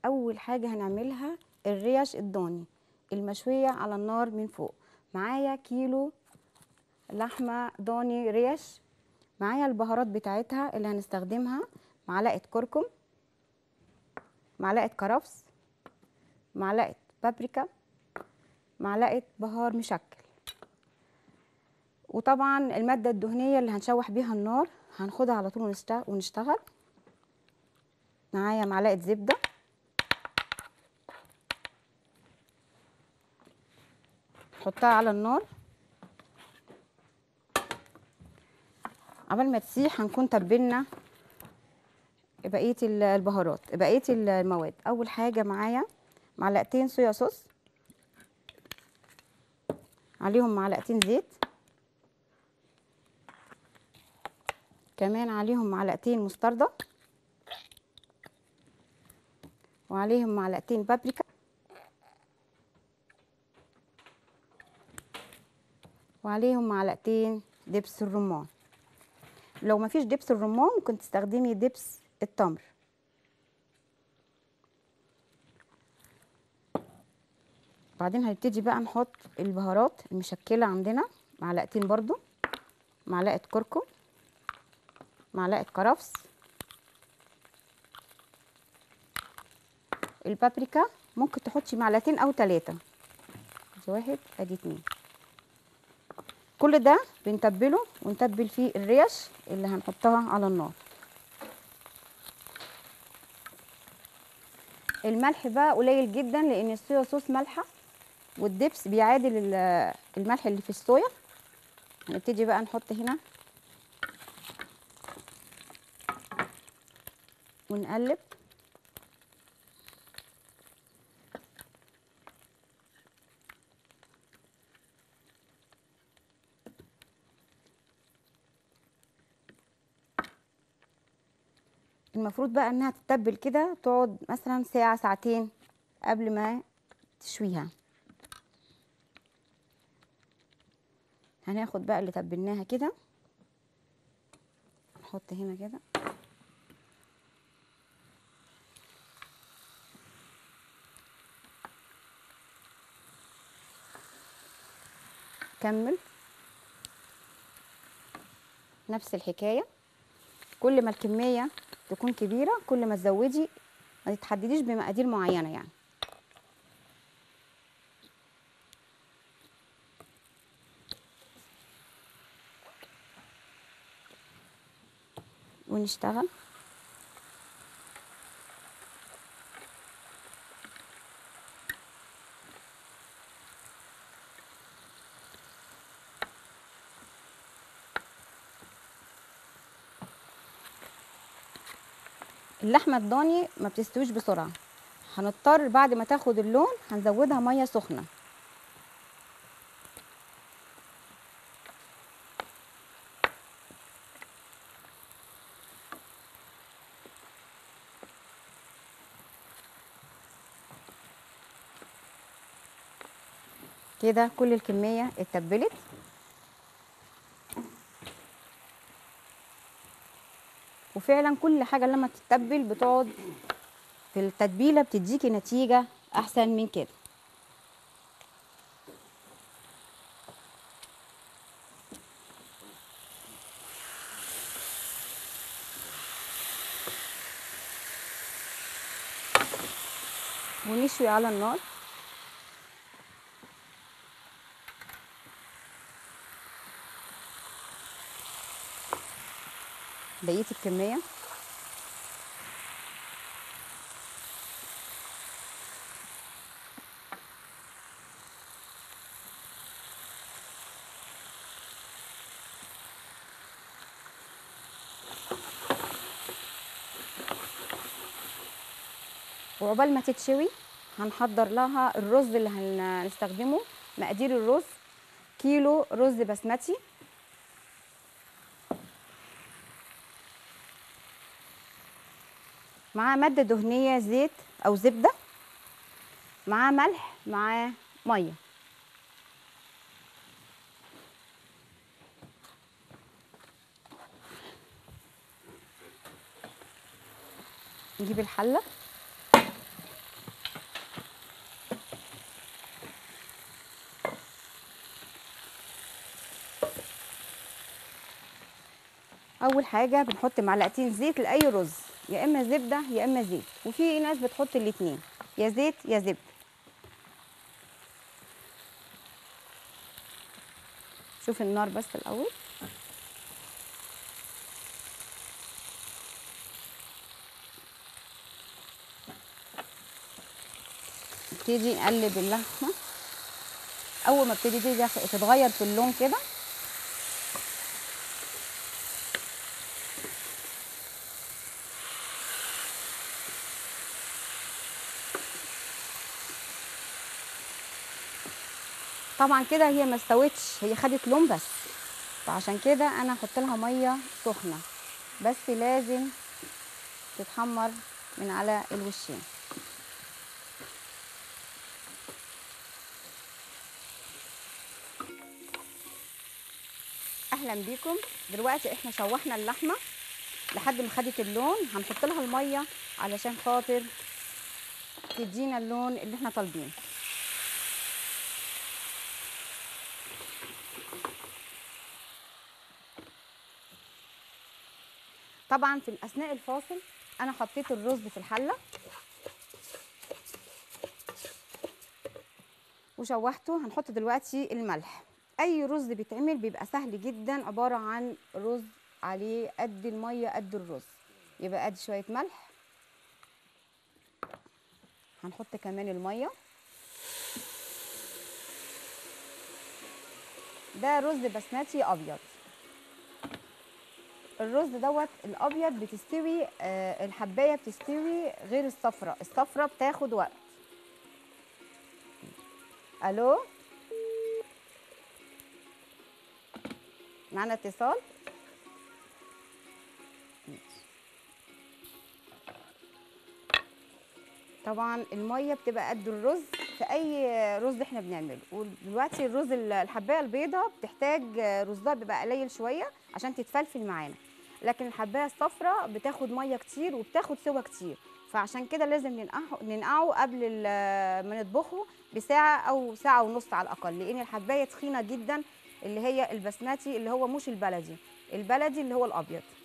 اول حاجه هنعملها الريش الضاني المشويه على النار من فوق معايا كيلو لحمه ضاني ريش معايا البهارات بتاعتها اللي هنستخدمها معلقه كركم معلقه كرفس معلقه بابريكا معلقه بهار مشكل وطبعا الماده الدهنيه اللي هنشوح بيها النار هناخدها على طول ونشت- ونشتغل معايا معلقه زبده نحطها على النار قبل ما تسيح هنكون تبلنا بقيه ال- البهارات بقيه ال- المواد اول حاجه معايا معلقتين صويا صوص عليهم معلقتين زيت كمان عليهم معلقتين مستردة وعليهم معلقتين بابريكا وعليهم معلقتين دبس الرمان لو مفيش دبس الرمان ممكن تستخدمي دبس التمر بعدين هنبتدي بقى نحط البهارات المشكلة عندنا معلقتين برضو معلقة كركم معلقة كرفس البابريكا ممكن تحطي معلقتين او ثلاثة ادي واحد ادي اتنين كل ده بنتبله ونتبل فيه الريش اللي هنحطها على النار الملح بقى قليل جدا لان الصويا صوص مالحه والدبس بيعادل ال- الملح اللي في الصويا هنبتدي بقى نحط هنا ونقلب المفروض بقى انها تتبل كده تقعد مثلا ساعة ساعتين قبل ما تشويها هناخد بقى اللي تبلناها كده نحط هنا كده كمل نفس الحكايه كل ما الكميه تكون كبيره كل ما تزودي ما تتحدديش بمقادير معينه يعني ونشتغل اللحمه الضاني ما بتستويش بسرعه هنضطر بعد ما تاخد اللون هنزودها ميه سخنه كده كل الكميه اتبلت وفعلا كل حاجه لما تتبل بتقعد في التتبيله بتديكي نتيجه احسن من كده ونشوي على النار بقيه الكميه وعقبال ما تتشوي هنحضر لها الرز اللي هنستخدمه مقادير الرز كيلو رز بسمتي معاه مادة دهنية زيت أو زبدة معاه ملح معاه مية نجيب الحلة اول حاجه بنحط معلقتين زيت لاي رز يا اما زبده يا اما زيت وفي ناس بتحط الاتنين يا زيت يا زبده شوف النار بس الاول نبتدي نقلب اللحمه اول ما بتبتدي تدخ- تتغير في اللون كده طبعا كده هي ما استوتش هي خدت لون بس فعشان كده انا هحط لها ميه سخنه بس لازم تتحمر من على الوشين اهلا بيكم دلوقتي احنا شوحنا اللحمه لحد ما خدت اللون هنحط لها الميه علشان خاطر تدينا اللون اللي احنا طالبينه طبعا في اثناء الفاصل انا حطيت الرز في الحله وشوحته هنحط دلوقتي الملح اي رز بيتعمل بيبقى سهل جدا عباره عن رز عليه قد الميه قد الرز يبقى ادي شويه ملح هنحط كمان الميه ده رز بسمتي ابيض الرز دوت الابيض بتستوي آه الحبايه بتستوي غير الصفراء الصفراء بتاخد وقت الو معنا اتصال طبعا الميه بتبقى قد الرز في اي رز احنا بنعمله ودلوقتي الرز ال- الحبايه البيضاء بتحتاج رزها بيبقى قليل شويه عشان تتفلفل معانا لكن الحبايه الصفراء بتاخد ميه كتير وبتاخد سوا كتير فعشان كده لازم ننقعه ننقعه قبل ال- ما نطبخه بساعه او ساعه ونص على الاقل لان الحبايه تخينه جدا اللي هي البسمتي اللي هو مش البلدي البلدي اللي هو الابيض